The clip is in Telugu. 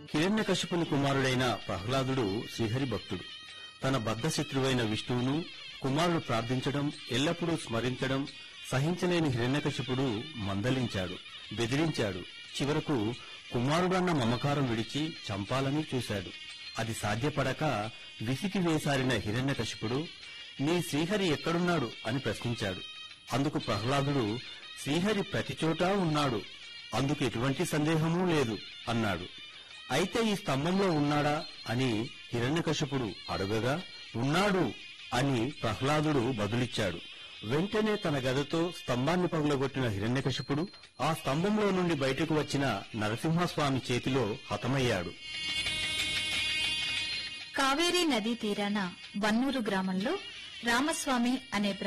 హిరణ్యకశిపుని కుమారుడైన ప్రహ్లాదుడు శ్రీహరి భక్తుడు తన బద్ధశత్రువైన విష్ణువును కుమారుడు ప్రార్థించడం ఎల్లప్పుడూ స్మరించడం సహించలేని హిరణ్యకశిపుడు మందలించాడు బెదిరించాడు చివరకు కుమారుడన్న మమకారం విడిచి చంపాలని చూశాడు అది సాధ్యపడక విసికి వేసారిన హిరణ్యకశిపుడు నీ శ్రీహరి ఎక్కడున్నాడు అని ప్రశ్నించాడు అందుకు ప్రహ్లాదుడు శ్రీహరి ప్రతి చోటా ఉన్నాడు అందుకు ఎటువంటి సందేహమూ లేదు అన్నాడు అయితే ఈ స్తంభంలో ఉన్నాడా అని హిరణ్యకశిపుడు అడగగా ఉన్నాడు అని ప్రహ్లాదుడు బదులిచ్చాడు వెంటనే తన గదతో స్తంభాన్ని పగులగొట్టిన హిరణ్యకశిపుడు ఆ స్తంభంలో నుండి బయటకు వచ్చిన నరసింహస్వామి చేతిలో హతమయ్యాడు కావేరీ నదీ తీరాన వన్నూరు గ్రామంలో రామస్వామి అనే